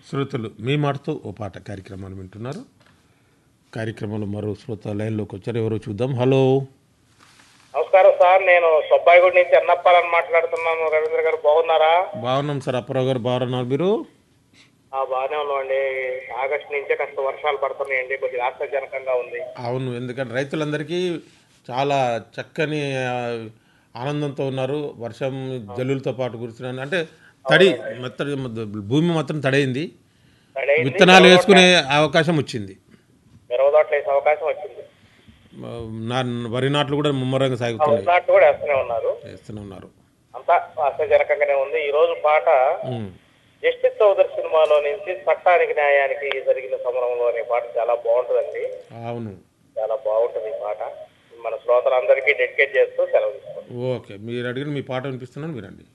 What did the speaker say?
శ్రోతలు మీ మాటతో ఓ పాట కార్యక్రమాన్ని వింటున్నారు కార్యక్రమంలో మరో శ్రోత లైన్లోకి వచ్చారు ఎవరో చూద్దాం హలో నమస్కారం సార్ నేను సుబ్బాయిగూడి నుంచి అన్నప్పాలని మాట్లాడుతున్నాను రవీంద్ర గారు బాగున్నారా బాగున్నాం సార్ అప్పారావు గారు బాగున్నారు మీరు ఆ, బాగానే ఉన్నామండి ఆగస్టు నుంచే కాస్త వర్షాలు పడుతున్నాయండి కొద్దిగా ఆశ్చర్యజనకంగా ఉంది అవును ఎందుకంటే రైతులందరికీ చాలా చక్కని ఆ, ఆనందంతో ఉన్నారు వర్షం జల్లులతో పాటు కురుస్తున్నాను అంటే తడి మెత్తడి భూమి మాత్రం తడైంది తడైంది. విత్తనాలు వేసుకునే అవకాశం వచ్చింది మిరవదోట్లు వేసే అవకాశం వచ్చింది ఆ, నా వరి నాట్లు కూడా ముమ్మరంగా సాగుతున్నాయి ఉన్నట్టు కూడా వేస్తూనే ఉన్నారు వేస్తూనే ఉన్నారు అంతా ఆశ్చర్యజనకంగానే ఉంది ఈ రోజు పాట ఉమ్. జస్టిస్ చౌదరి సినిమాలో నుంచి చట్టానికి న్యాయానికి జరిగిన సమరంలో అనే పాట చాలా బాగుంటుందండి అవును చాలా బాగుంటుంది ఈ పాట మన శ్రోతలందరికీ డెడికేట్ చేస్తూ సెలవు తీసుకుంటాం ఓకే మీరు అడిగిన మీ పాట వినిపిస్తున్నాను వినండి